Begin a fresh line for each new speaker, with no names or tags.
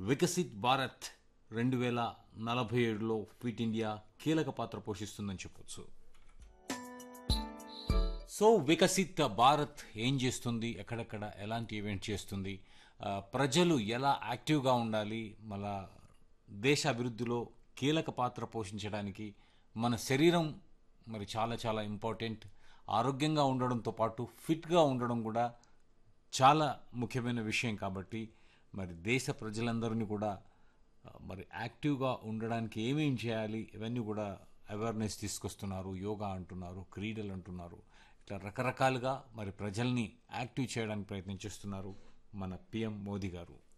వికసిత్ భారత్ రెండు వేల నలభై ఏడులో ఫిట్ ఇండియా కీలక పాత్ర పోషిస్తుందని చెప్పొచ్చు సో వికసిత్ భారత్ ఏం చేస్తుంది ఎక్కడెక్కడ ఎలాంటి ఈవెంట్ చేస్తుంది ఆ, ప్రజలు ఎలా యాక్టివ్గా ఉండాలి మళ్ళా దేశ అభివృద్ధిలో కీలక పాత్ర పోషించడానికి మన శరీరం మరి చాలా చాలా ఇంపార్టెంట్ ఆరోగ్యంగా ఉండడంతో పాటు ఫిట్గా ఉండడం కూడా చాలా ముఖ్యమైన విషయం కాబట్టి మరి దేశ ప్రజలందరినీ కూడా ఆ, మరి యాక్టివ్గా ఉండడానికి ఏమేం చేయాలి ఇవన్నీ కూడా అవేర్నెస్ తీసుకొస్తున్నారు యోగా అంటున్నారు క్రీడలు అంటున్నారు ఇట్లా రకరకాలుగా మరి ప్రజల్ని యాక్టివ్ చేయడానికి ప్రయత్నం చేస్తున్నారు మన పిఎం మోదీ గారు